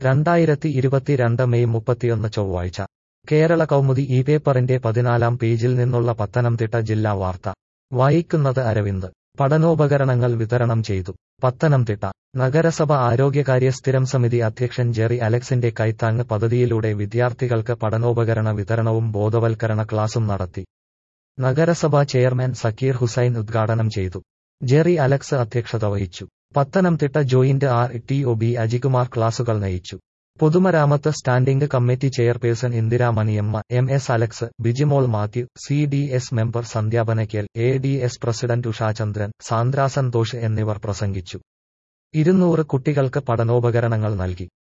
രണ്ടായിരത്തി ഇരുപത്തിരണ്ട് മെയ് മുപ്പത്തിയൊന്ന് ചൊവ്വാഴ്ച കേരള കൗമുദി ഈ പേപ്പറിന്റെ പതിനാലാം പേജിൽ നിന്നുള്ള പത്തനംതിട്ട ജില്ലാ വാർത്ത വായിക്കുന്നത് അരവിന്ദ് പഠനോപകരണങ്ങൾ വിതരണം ചെയ്തു പത്തനംതിട്ട നഗരസഭ ആരോഗ്യകാര്യ സ്ഥിരം സമിതി അധ്യക്ഷൻ ജെറി അലക്സിന്റെ കൈത്താങ് പദ്ധതിയിലൂടെ വിദ്യാർത്ഥികൾക്ക് പഠനോപകരണ വിതരണവും ബോധവൽക്കരണ ക്ലാസും നടത്തി നഗരസഭാ ചെയർമാൻ സക്കീർ ഹുസൈൻ ഉദ്ഘാടനം ചെയ്തു ജെറി അലക്സ് അധ്യക്ഷത വഹിച്ചു Pathanamthitta joint R T O B Ajikumar ക്ലാസുകൾ നയിച്ചു പൊതുമരാമത്ത് standing committee chairperson Indira Maniyamma M S Alex Bijimol Mathew C D S member Sandhyapanakkal A D S president Ushachandran Sandra Santhosh എന്നിവർ പ്രസംഗിച്ചു ഇരുന്നൂറ് കുട്ടികൾക്ക് പഠനോപകരണങ്ങൾ നൽകി